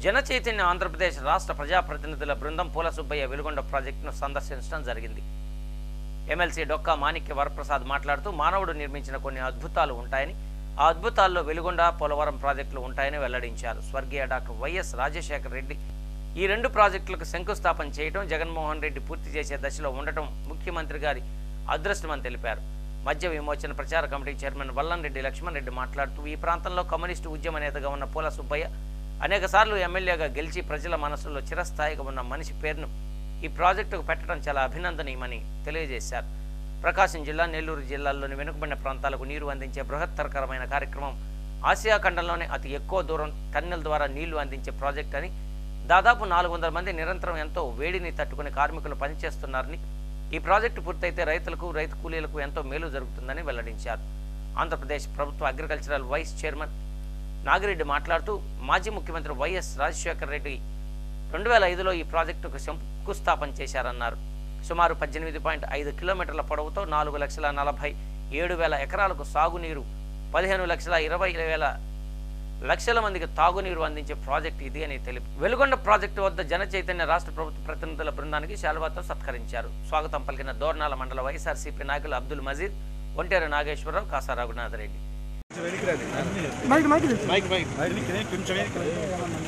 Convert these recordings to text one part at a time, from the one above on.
జన చైతన్య ఆంధ్రప్రదేశ్ రాష్ట్ర ప్రజాప్రతినిధుల బృందం పూల సుబ్బయ్య వెలుగొండ ప్రాజెక్టును సందర్శించడం జరిగింది ఎమ్మెల్సీ డొక్కా మాణిక్య వరప్రసాద్ మాట్లాడుతూ మానవుడు నిర్మించిన కొన్ని అద్భుతాలు ఉంటాయని ఆ అద్భుతాల్లో వెలుగొండ పోలవరం ప్రాజెక్టులు ఉంటాయని వెల్లడించారు స్వర్గీయ డాక్టర్ వైఎస్ రాజశేఖర రెడ్డి ఈ రెండు ప్రాజెక్టులకు శంకుస్థాపన చేయడం జగన్మోహన్ రెడ్డి పూర్తి చేసే దశలో ఉండటం ముఖ్యమంత్రి గారి అదృష్టమని తెలిపారు మద్య విమోచన ప్రచార కమిటీ చైర్మన్ వల్లంరెడ్డి లక్ష్మణ్ రెడ్డి మాట్లాడుతూ ఈ ప్రాంతంలో కమ్యూనిస్టు ఉద్యమ నేతగా ఉన్న పూల సుబ్బయ్య అనేకసార్లు ఎమ్మెల్యేగా గెలిచి ప్రజల మనసుల్లో చిరస్థాయిగా ఉన్న మనిషి పేరును ఈ ప్రాజెక్టుకు పెట్టడం చాలా అభినందనీయమని తెలియజేశారు ప్రకాశం జిల్లా నెల్లూరు జిల్లాల్లోని వెనుకబడిన ప్రాంతాలకు నీరు అందించే బృహత్తరకరమైన కార్యక్రమం ఆసియా ఖండంలోనే అతి ఎక్కువ దూరం టన్నెల్ ద్వారా నీళ్లు అందించే ప్రాజెక్ట్ అని దాదాపు నాలుగు వందల మంది నిరంతరం ఎంతో వేడిని తట్టుకుని కార్మికులు పనిచేస్తున్నారని ఈ ప్రాజెక్టు పూర్తయితే రైతులకు రైతు కూలీలకు ఎంతో మేలు జరుగుతుందని వెల్లడించారు ఆంధ్రప్రదేశ్ ప్రభుత్వ అగ్రికల్చరల్ వైస్ చైర్మన్ నాగిరెడ్డి మాట్లాడుతూ మాజీ ముఖ్యమంత్రి వైఎస్ రాజశేఖర రెడ్డి రెండు వేల ఐదులో ఈ ప్రాజెక్టుకు శంకుస్థాపన చేశారన్నారు సుమారు పద్దెనిమిది పాయింట్ ఐదు కిలోమీటర్ల పొడవుతో నాలుగు లక్షల నలభై ఏడు వేల ఎకరాలకు సాగునీరు పదిహేను లక్షల ఇరవై వేల లక్షల మందికి తాగునీరు అందించే ప్రాజెక్ట్ ఇది అని తెలిపి వెలుగొండ ప్రాజెక్టు వద్ద జన చైతన్య రాష్ట్ర ప్రభుత్వ ప్రతినిధుల బృందానికి శాలువాతో సత్కరించారు స్వాగతం పలికిన దోర్నాల మండల వైఎస్ఆర్సీపీ నాయకులు అబ్దుల్ మజీద్ ఒంటేరు నాగేశ్వరరావు కాసా రఘునాథ్ రెడ్డి మైక్ మైక్ ఇది. మైక్ మైక్ కొంచెం వెనక్కి రండి.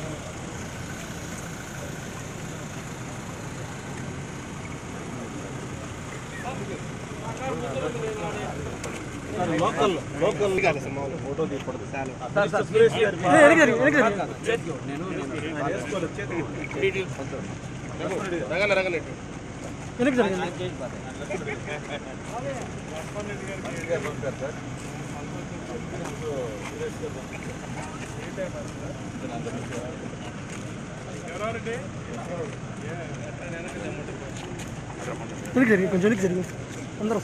లోకల్ లోకల్ కాదు సార్ మామూలు ఫోటో తీయకూడదు ఏ, వెనక్కి తిరిగి, వెనక్కి తిరిగి. రగన రగన ఇటు. వెనక్కి తిరిగి. వెనక్కి తిరిగి, కొంచెం వెనక్కి తిరిగి. అందరూ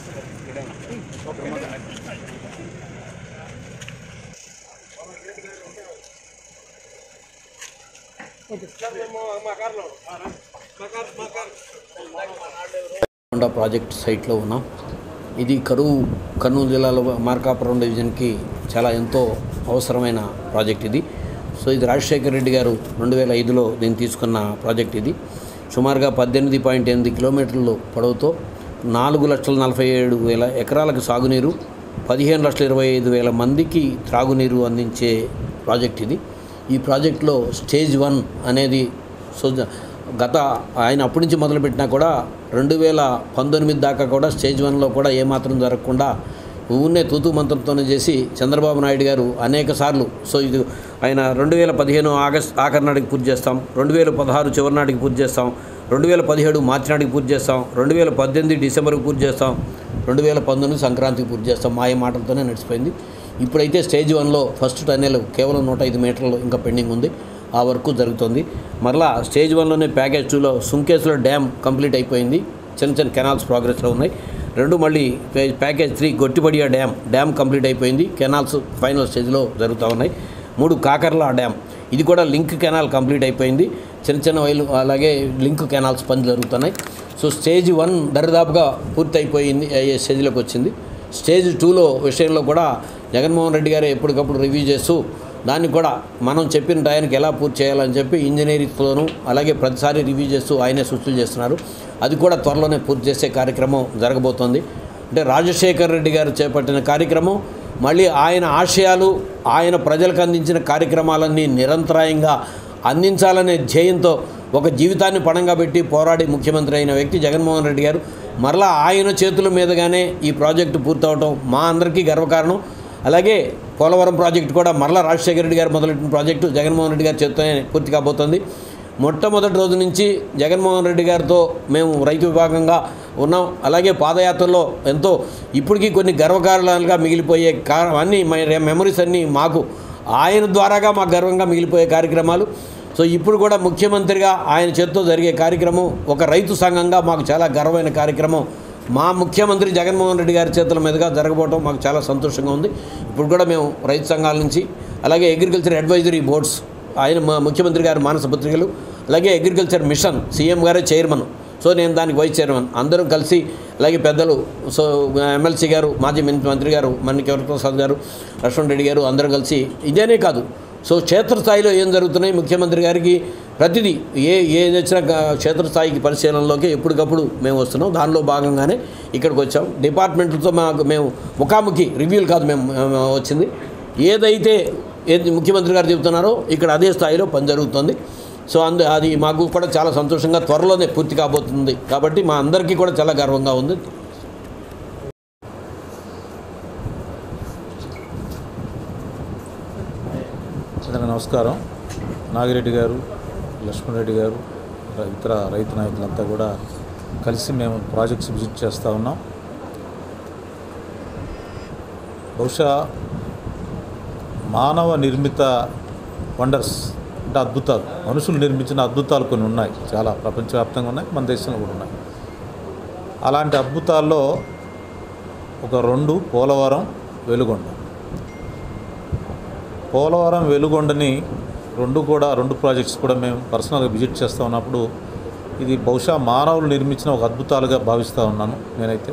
కొండ ప్రాజెక్ట్ సైట్లో ఉన్నాం ఇది కరువు కర్నూలు జిల్లాలో మార్కాపురం డివిజన్కి చాలా ఎంతో అవసరమైన ప్రాజెక్ట్ ఇది సో ఇది రాజశేఖర రెడ్డి గారు రెండు వేల ఐదులో దీన్ని తీసుకున్న ప్రాజెక్ట్ ఇది సుమారుగా పద్దెనిమిది పాయింట్ ఎనిమిది కిలోమీటర్లు పొడవుతో నాలుగు లక్షల నలభై ఏడు వేల ఎకరాలకు సాగునీరు పదిహేను లక్షల ఇరవై ఐదు వేల మందికి త్రాగునీరు అందించే ప్రాజెక్ట్ ఇది ఈ ప్రాజెక్టులో స్టేజ్ వన్ అనేది సో గత ఆయన అప్పటి నుంచి మొదలుపెట్టినా కూడా రెండు వేల పంతొమ్మిది దాకా కూడా స్టేజ్ వన్లో కూడా ఏమాత్రం జరగకుండా ఊనే తూతు మంత్రంతోనే చేసి చంద్రబాబు నాయుడు గారు అనేక సార్లు సో ఇది ఆయన రెండు వేల పదిహేను ఆగస్ట్ ఆఖరి నాటికి పూర్తి చేస్తాం రెండు వేల పదహారు చివరి నాటికి పూర్తి చేస్తాం రెండు వేల పదిహేడు మార్చి నాటికి పూర్తి చేస్తాం రెండు వేల పద్దెనిమిది డిసెంబర్కి పూర్తి చేస్తాం రెండు వేల పంతొమ్మిది సంక్రాంతికి పూర్తి చేస్తాం మాయ మాటలతోనే నడిచిపోయింది ఇప్పుడైతే స్టేజ్ వన్లో ఫస్ట్ టన్నెల్ కేవలం నూట ఐదు మీటర్లు ఇంకా పెండింగ్ ఉంది ఆ వర్క్ జరుగుతుంది మరలా స్టేజ్ వన్లోనే ప్యాకేజ్ టూలో సుంకేస్లో డ్యామ్ కంప్లీట్ అయిపోయింది చిన్న చిన్న కెనాల్స్ ప్రోగ్రెస్లో ఉన్నాయి రెండు మళ్ళీ పే- package three Gottibadiya dam dam complete అయిపోయింది కెనాల్స్ ఫైనల్ స్టేజ్లో జరుగుతూ ఉన్నాయి మూడు కాకర్ల డ్యామ్ ఇది కూడా లింక్ కెనాల్ కంప్లీట్ అయిపోయింది చిన్న చిన్న వైలు అలాగే లింక్ కెనాల్స్ పనులు జరుగుతున్నాయి సో స్టేజ్ వన్ దరిదాపుగా పూర్తి అయిపోయింది అయ్యే స్టేజ్లోకి వచ్చింది స్టేజ్ టూలో విషయంలో కూడా జగన్మోహన్ రెడ్డి గారు ఎప్పటికప్పుడు రివ్యూ చేస్తూ దాన్ని కూడా మనం చెప్పిన టయానికి ఎలా పూర్తి చేయాలని చెప్పి ఇంజనీరింగ్తోనూ అలాగే ప్రతిసారి రివ్యూ చేస్తూ ఆయనే సూచనలు చేస్తున్నారు అది కూడా త్వరలోనే పూర్తి చేసే కార్యక్రమం జరగబోతోంది అంటే రాజశేఖర్ రెడ్డి గారు చేపట్టిన కార్యక్రమం మళ్ళీ ఆయన ఆశయాలు ఆయన ప్రజలకు అందించిన కార్యక్రమాలన్నీ నిరంతరాయంగా అందించాలనే ధ్యేయంతో ఒక జీవితాన్ని పణంగా పెట్టి పోరాడి ముఖ్యమంత్రి అయిన వ్యక్తి జగన్మోహన్ రెడ్డి గారు మరలా ఆయన చేతుల మీదుగానే ఈ ప్రాజెక్టు పూర్తవటం మా అందరికీ గర్వకారణం అలాగే పోలవరం ప్రాజెక్టు కూడా మరలా రాజశేఖర రెడ్డి గారు మొదలెట్టిన ప్రాజెక్టు జగన్మోహన్ రెడ్డి గారి చేతనే పూర్తి కాబోతోంది మొట్టమొదటి రోజు నుంచి జగన్మోహన్ రెడ్డి గారితో మేము రైతు విభాగంగా ఉన్నాం అలాగే పాదయాత్రలో ఎంతో ఇప్పటికీ కొన్ని గర్వకారణాలుగా మిగిలిపోయే కా అన్నీ మెమరీస్ అన్నీ మాకు ఆయన ద్వారాగా మాకు గర్వంగా మిగిలిపోయే కార్యక్రమాలు సో ఇప్పుడు కూడా ముఖ్యమంత్రిగా ఆయన చేత్తో జరిగే కార్యక్రమం ఒక రైతు సంఘంగా మాకు చాలా గర్వమైన కార్యక్రమం మా ముఖ్యమంత్రి జగన్మోహన్ రెడ్డి గారి చేతుల మీదుగా జరగబోవటం మాకు చాలా సంతోషంగా ఉంది ఇప్పుడు కూడా మేము రైతు సంఘాల నుంచి అలాగే అగ్రికల్చర్ అడ్వైజరీ బోర్డ్స్ ఆయన మా ముఖ్యమంత్రి గారి మానస పత్రికలు అలాగే అగ్రికల్చర్ మిషన్ సీఎం గారే చైర్మన్ సో నేను దానికి వైస్ చైర్మన్ అందరం కలిసి అలాగే పెద్దలు సో ఎమ్మెల్సీ గారు మాజీ మంత్రి గారు మన్నికెవర ప్రసాద్ గారు లక్ష్మణ్ రెడ్డి గారు అందరూ కలిసి ఇదేనే కాదు సో క్షేత్రస్థాయిలో ఏం జరుగుతున్నాయి ముఖ్యమంత్రి గారికి ప్రతిదీ ఏ ఏది వచ్చినా గా- క్షేత్రస్థాయికి పరిశీలనలోకి ఎప్పటికప్పుడు మేము వస్తున్నాం దానిలో భాగంగానే ఇక్కడికి వచ్చాం డిపార్ట్మెంట్తో మాకు మేము ముఖాముఖి రివ్యూలు కాదు మేము మేము వచ్చింది ఏదైతే ఏది ముఖ్యమంత్రి గారు చెబుతున్నారో ఇక్కడ అదే స్థాయిలో పని జరుగుతుంది సో అందు అది మాకు కూడా చాలా సంతోషంగా త్వరలోనే పూర్తి కాబోతుంది కాబట్టి మా అందరికీ కూడా చాలా గర్వంగా ఉంది అందరికీ నమస్కారం నాగిరెడ్డి గారు లక్ష్మణరెడ్డి గారు ర- ఇతర రైతు నాయకులంతా కూడా కలిసి మేము ప్రాజెక్ట్స్ విజిట్ చేస్తూ ఉన్నాం బహుశా మానవ నిర్మిత వండర్స్ అంటే అద్భుతాలు మనుషులు నిర్మించిన అద్భుతాలు కొన్ని ఉన్నాయి చాలా ప్రపంచవ్యాప్తంగా ఉన్నాయి మన దేశంలో కూడా ఉన్నాయి అలాంటి అద్భుతాల్లో ఒక రెండు పోలవరం వెలుగొండ పోలవరం వెలుగొండని రెండు కూడా రెండు ప్రాజెక్ట్స్ కూడా మేము పర్సనల్గా విజిట్ చేస్తూ ఉన్నప్పుడు ఇది బహుశా మానవులు నిర్మించిన ఒక అద్భుతాలుగా భావిస్తూ ఉన్నాను నేనైతే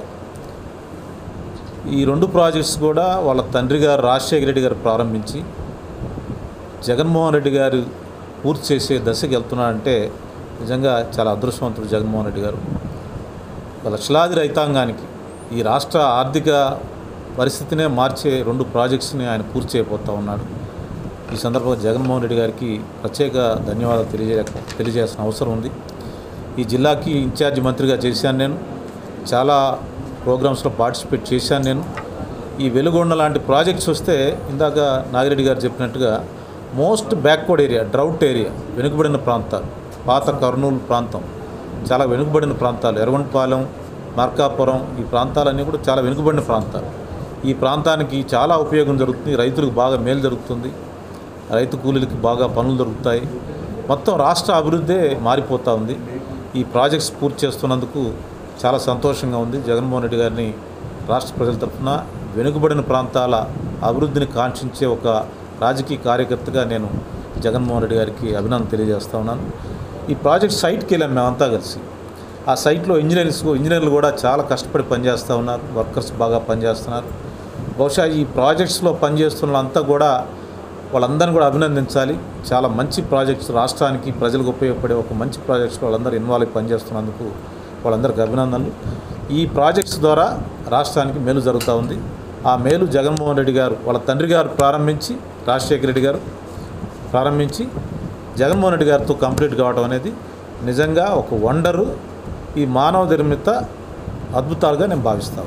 ఈ రెండు ప్రాజెక్ట్స్ కూడా వాళ్ళ తండ్రి గారు రాజశేఖర రెడ్డి గారు ప్రారంభించి జగన్మోహన్ రెడ్డి గారు పూర్తి చేసే దశకి వెళ్తున్నాడంటే నిజంగా చాలా అదృష్టవంతుడు జగన్మోహన్ రెడ్డి గారు లక్షలాది రైతాంగానికి ఈ రాష్ట్ర ఆర్థిక పరిస్థితినే మార్చే రెండు ప్రాజెక్ట్స్ని ఆయన పూర్తి చేయబోతూ ఉన్నాడు ఈ సందర్భంగా జగన్మోహన్ రెడ్డి గారికి ప్రత్యేక ధన్యవాదాలు తెలియజే తెలియజేయాల్సిన అవసరం ఉంది ఈ జిల్లాకి ఇన్ఛార్జ్ మంత్రిగా చేశాను నేను చాలా ప్రోగ్రామ్స్లో పార్టిసిపేట్ చేశాను నేను ఈ వెలుగొండ లాంటి ప్రాజెక్ట్స్ వస్తే ఇందాక నాగిరెడ్డి గారు చెప్పినట్టుగా most backward area drought area వెనుకబడిన ప్రాంతాలు పాత కర్నూలు ప్రాంతం చాలా వెనుకబడిన ప్రాంతాలు ఎర్రగొండపాలెం మార్కాపురం ఈ ప్రాంతాలన్నీ కూడా చాలా వెనుకబడిన ప్రాంతాలు ఈ ప్రాంతానికి చాలా ఉపయోగం జరుగుతుంది రైతులకు బాగా మేలు జరుగుతుంది రైతు కూలీలకి బాగా పనులు దొరుకుతాయి మొత్తం రాష్ట్ర అభివృద్ధే మారిపోతూ ఉంది ఈ ప్రాజెక్ట్స్ పూర్తి చేస్తున్నందుకు చాలా సంతోషంగా ఉంది జగన్మోహన్ రెడ్డి గారిని రాష్ట్ర ప్రజల తరఫున వెనుకబడిన ప్రాంతాల అభివృద్ధిని కాంక్షించే ఒక రాజకీయ కార్యకర్తగా నేను జగన్మోహన్ రెడ్డి గారికి అభినందన తెలియజేస్తా ఉన్నాను ఈ ప్రాజెక్ట్ సైట్కి వెళ్ళాం మేమంతా కలిసి ఆ సైట్లో ఇంజనీర్స్ ఇంజనీర్లు కూడా చాలా కష్టపడి పనిచేస్తూ ఉన్నారు వర్కర్స్ బాగా పనిచేస్తున్నారు బహుశా ఈ ప్రాజెక్ట్స్లో పనిచేస్తున్న వాళ్ళంతా కూడా వాళ్ళందరిని కూడా అభినందించాలి చాలా మంచి ప్రాజెక్ట్స్ రాష్ట్రానికి ప్రజలకు ఉపయోగపడే ఒక మంచి ప్రాజెక్ట్స్లో వాళ్ళందరూ ఇన్వాల్వ్ అయి పనిచేస్తున్నందుకు వాళ్ళందరికీ అభినందనలు ఈ ప్రాజెక్ట్స్ ద్వారా రాష్ట్రానికి మేలు జరుగుతూ ఉంది ఆ మేలు జగన్మోహన్ రెడ్డి గారు వాళ్ళ తండ్రి గారు ప్రారంభించి రాజశేఖర రెడ్డి గారు ప్రారంభించి జగన్మోహన్ రెడ్డి గారితో కంప్లీట్ కావడం అనేది నిజంగా ఒక వండరు ఈ మానవ నిర్మిత అద్భుతాలుగా నేను భావిస్తాను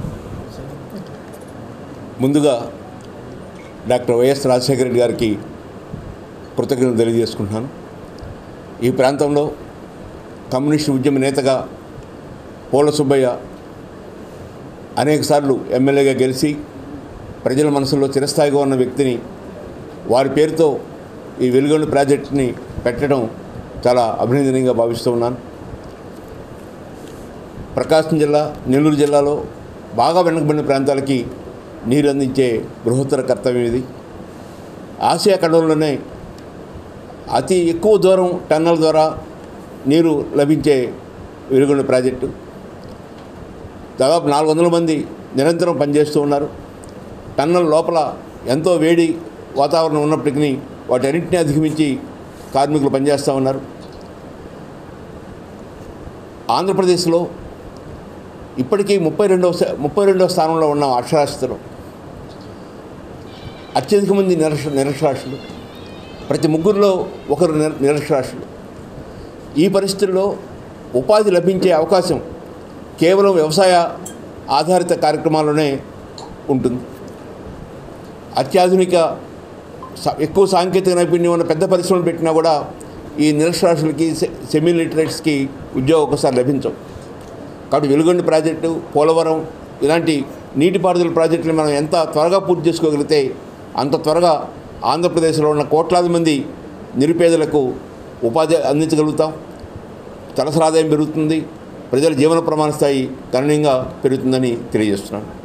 ముందుగా డాక్టర్ వైఎస్ రాజశేఖర రెడ్డి గారికి కృతజ్ఞతలు తెలియజేసుకుంటున్నాను ఈ ప్రాంతంలో కమ్యూనిస్ట్ ఉద్యమ నేతగా పోల సుబ్బయ్య అనేకసార్లు ఎమ్మెల్యేగా గెలిచి ప్రజల మనసులో చిరస్థాయిగా ఉన్న వ్యక్తిని వారి పేరుతో ఈ వెలుగొండ ప్రాజెక్టుని పెట్టడం చాలా అభినందనీయంగా భావిస్తూ ఉన్నాను ప్రకాశం జిల్లా నెల్లూరు జిల్లాలో బాగా వెనుకబడిన ప్రాంతాలకి నీరు అందించే బృహత్తర కర్తవ్యం ఇది ఆసియా ఖండంలోనే అతి ఎక్కువ దూరం టన్నల్ ద్వారా నీరు లభించే వెలుగొండ ప్రాజెక్టు దాదాపు నాలుగు వందల మంది నిరంతరం పనిచేస్తూ ఉన్నారు టన్నల్ లోపల ఎంతో వేడి వాతావరణం ఉన్నప్పటికీ వాటన్నింటినీ అధిగమించి కార్మికులు పనిచేస్తూ ఉన్నారు ఆంధ్రప్రదేశ్లో ఇప్పటికీ ముప్పై రెండవ స్థా- ముప్పై రెండవ స్థానంలో ఉన్న అక్షరాస్యతలు అత్యధిక మంది నిరక్ష నిరక్షరాస్యులు ప్రతి ముగ్గురులో ఒకరు నిర నిరక్షరాస్యులు ఈ పరిస్థితుల్లో ఉపాధి లభించే అవకాశం కేవలం వ్యవసాయ ఆధారిత కార్యక్రమాల్లోనే ఉంటుంది అత్యాధునిక స- ఎక్కువ సాంకేతిక నైపుణ్యం ఉన్న పెద్ద పరిశ్రమలు పెట్టినా కూడా ఈ నిరక్షరాస్యులకి సె- సెమీ లిటరేట్స్కి ఉద్యోగం ఒకసారి లభించవు కాబట్టి వెలుగొండ ప్రాజెక్టు పోలవరం ఇలాంటి నీటిపారుదల ప్రాజెక్టులు మనం ఎంత త్వరగా పూర్తి చేసుకోగలిగితే అంత త్వరగా ఆంధ్రప్రదేశ్లో ఉన్న కోట్లాది మంది నిరుపేదలకు ఉపాధి అందించగలుగుతాం తలసరి ఆదాయం పెరుగుతుంది ప్రజల జీవన ప్రమాణ స్థాయి గణనీయంగా పెరుగుతుందని తెలియజేస్తున్నాను